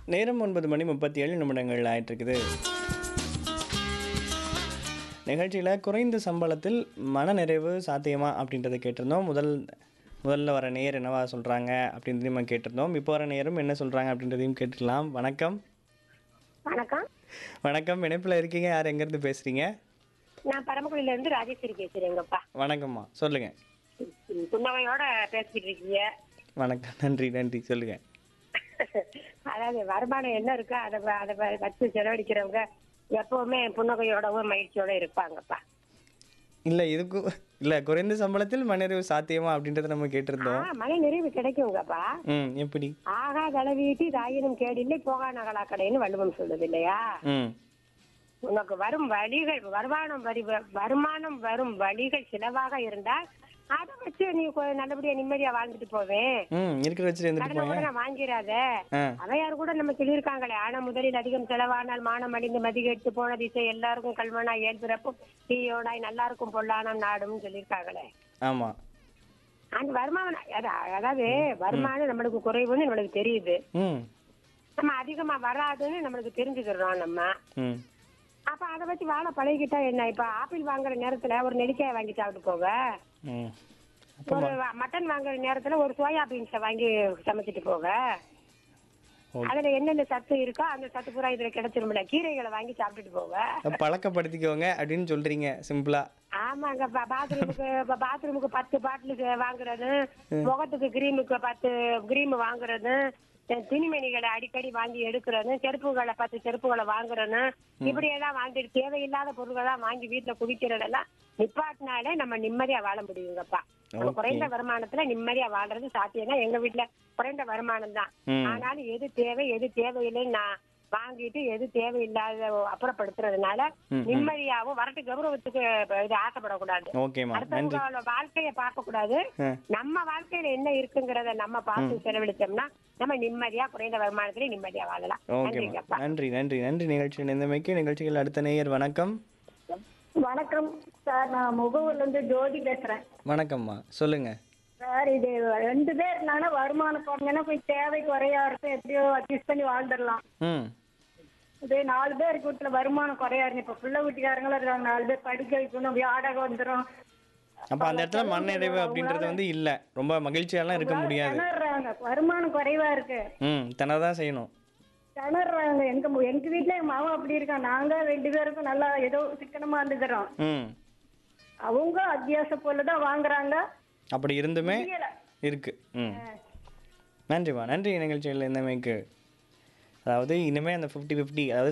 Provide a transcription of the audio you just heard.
நேரம் ஒன்பது மணி முப்பத்தி ஏழு நிமிடங்கள் ஆயிட்டிருக்குது நிகழ்ச்சியில் குறைந்த சம்பளத்தில் மனநிறைவு சாத்தியமா அப்படின்றத கேட்டிருந்தோம் முதல் முதல்ல வர நேர் என்னவா சொல்கிறாங்க அப்படின்றதையும் நம்ம கேட்டிருந்தோம் இப்போ வர நேரம் என்ன சொல்கிறாங்க அப்படின்றதையும் கேட்டுக்கலாம் வணக்கம் வணக்கம் வணக்கம் இணைப்பில் இருக்கீங்க யார் எங்கேருந்து பேசுகிறீங்க நான் பரமக்குடியில இருந்து ராஜேஸ்வரி பேசுறேங்கப்பா வணக்கம்மா சொல்லுங்கள் ம், புன்னகையோட பேசிக்கிட்டு இருக்கீங்க வணக்கம் நன்றி நன்றி சொல்லுங்கள் அதாவது வருமானம் என்ன இருக்கோ அதை வ- அதை வ- வச்சு செலவழிக்கிறவங்க எப்பவுமே புன்னகையோடவும் மகிழ்ச்சியோட இருப்பாங்கப்பா இல்லை இதுக்கு இல்லை குறைந்த சம்பளத்தில் மனநிறைவு சாத்தியமா அப்படின்றத நம்ம ஆ கேட்டிருந்தோம் மன நிறைவு கிடைக்குங்கப்பா ம் எப்படி ஆகா களவீட்டி தாயினும் கேடில்லை போகா நகலா கடைன்னு வள்ளுவம் சொல்லுது இல்லையா ம் உனக்கு வரும் வழிகள் வருமானம் வரி வருமானம் வரும் வழிகள் சிலவாக இருந்தால் அதை வச்சு நீ கொ- நல்லபடியா நிம்மதியா வாழ்ந்துட்டு போவேன் ம் இருக்கிற வச்சுட்டு இருந்துட்டு கடனை போங்க உடனே வாங்கிடாத ஆ அவையார் கூட நம்ம சொல்லியிருக்காங்களே ஆனா முதலில் அதிகம் செலவானால் மானம் அடிந்து மதிகெட்டு போன திசை எல்லாருக்கும் கல்வனா ஏழ் பிறப்பும் தீயோடாய் நல்லா இருக்கும் பொல்லானம் நாடும் சொல்லியிருக்காங்களே ஆமாம் அந்த வருமானம் அதா- அதாவது வருமானம் நம்மளுக்கு குறைவுன்னு நம்மளுக்கு தெரியுது ம் நம்ம அதிகமா வராதுன்னு நம்மளுக்கு தெரிஞ்சுக்கிறோம் நம்ம ம் அப்ப அதை வச்சு வாழ பழகிக்கிட்டா என்ன இப்ப ஆப்பிள் வாங்குற நேரத்துல ஒரு நெல்லிக்காய் வாங்கி சாப்பிட்டு போக ம் ஒரு வ- மட்டன் வாங்குற நேரத்துல ஒரு சோயா பீன்ஸை வாங்கி சமைச்சிட்டு போக ஓகே. அதுல என்னென்ன சத்து இருக்கோ அந்த சத்து பூரா இதுல கிடைச்சிருமில்ல கீரைகளை வாங்கி சாப்பிட்டுட்டு போக பழக்கப்படுத்திக்கோங்க அப்படின்னு சொல்றீங்க சிம்பிளா ஆமாங்க பா- பாத்ரூமுக்கு இப்ப பாத்ரூமுக்கு பத்து பாட்டிலுக்கு வாங்குறது முகத்துக்கு கிரீமுக்கு பத்து கிரீம் வாங்குறது அஹ் துணிமணிகளை அடிக்கடி வாங்கி எடுக்கிறது செருப்புகளை பத்து செருப்புகளை வாங்குறது இப்படி எல்லாம் வாங்கிட்டு தேவையில்லாத பொருட்கள்லாம் வாங்கி வீட்டுல குவிக்கிறதெல்லாம் நிப்பாட்டினாலே நம்ம நிம்மதியா வாழ முடியுங்கப்பா நம்ம Okay. குறைந்த வருமானத்துல நிம்மதியா வாழ்றது சாத்தியம் தான் எங்க வீட்டுல குறைந்த வருமானம் தான் ம் ஆனாலும் எது தேவை எது தேவையில்லைன்னு நான் வாங்கிட்டு எது தேவையில்லாத அப்புறப்படுத்துறதுனால ம், ம். நிம்மதியாவும் வரட்டு கௌரவத்துக்கு இது ஆசைப்படக்கூடாது ஓகேம்மா நன்றி அடுத்தவங்களோட வாழ்க்கைய பார்க்க கூடாது ஆ, நம்ம வாழ்க்கையில என்ன இருக்குங்கிறத நம்ம பார்த்து செலவழிச்சோம்னா நம்ம நிம்மதியா குறைந்த வருமானத்திலே நிம்மதியா வாழலாம் ஓகேம்மா நன்றிங்கப்பா நன்றி நன்றி நன்றி நிகழ்ச்சி நிந்தமைக்கு நிகழ்ச்சிகள் அடுத்த நேயர் வணக்கம் வணக்கம் சார் நான் முகவூர்ல இருந்து ஜோதி பேசுறேன் வணக்கம்மா சொல்லுங்க சார் இது ரெண்டு பேர் இருந்தாங்கன்னா வருமானம் குறைஞ்சனா போய் தேவை குறையா இருக்கும் எப்படியோ அட்ஜஸ்ட் பண்ணி வாழ்ந்துடலாம் ம் இது நாலு பேர் வீட்டுல வருமானம் குறையா இருக்கு இப்ப பிள்ளை வீட்டுக்காரங்களும் இருக்காங்க நாலு பேர் படிக்க வைக்கணும் வாடகை வந்துடும் அப்ப அந்த இடத்துல மனநிறைவு அப்படின்றது வந்து இல்ல ரொம்ப மகிழ்ச்சியாலாம் இருக்க முடியாது திணறாங்க வருமானம் குறைவா இருக்கு ம் தினதான் செய்யணும் திணறாங்க எங்க மு- எங்க வீட்டுல எங்க மாமா அப்படி இருக்கான் நாங்க ரெண்டு பேருக்கும் நல்லா ஏதோ சிக்கனமா இருந்துக்கிறோம் ம் அவங்க அத்தியாவசிய பொருள் தான் வாங்குறாங்க அப்படி இருந்துமே முடியல. இருக்கு ம் நன்றிம்மா நன்றி நிகழ்ச்சிகள் இருந்தமைக்கு அதாவது இனிமேல் அந்த ஃபிஃப்டி ஃபிஃப்டி அதாவது